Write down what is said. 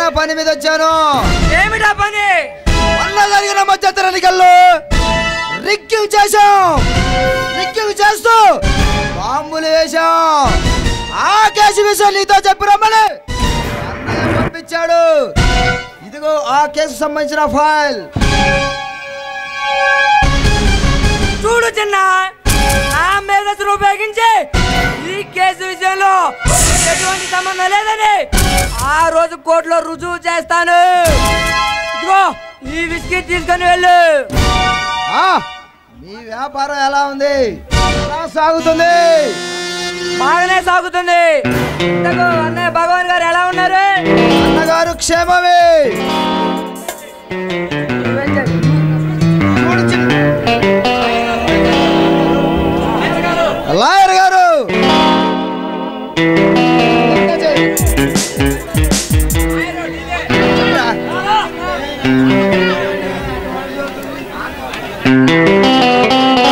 చిన్న పని మీద వచ్చాను ఏమిటా పని మొన్న జరిగిన మధ్యంతర ఎన్నికల్లో రిక్కింగ్ చేశాం రిక్కింగ్ చేస్తూ బాంబులు వేశాం ఆ కేసు విషయం నీతో చెప్పి రమ్మని అన్నయ్య పంపించాడు ఇదిగో ఆ కేసు సంబంధించిన ఫైల్ చూడు చిన్న నా మేధస్సును ఉపయోగించి ఈ కేసు విషయంలో ఎటువంటి సంబంధం లేదని ఆ రోజు కోర్టులో రుజువు చేస్తాను ఇదిగో ఈ విస్కీ తీసుకొని వెళ్ళు ఆ, మీ వ్యాపారం ఎలా ఉంది ఎలా సాగుతుంది బాగానే సాగుతుంది ఇంతకు అన్నయ్య భగవాన్ గారు ఎలా ఉన్నారు అన్నగారు క్షేమమే చూడు చిన్న- లాయర్ గారు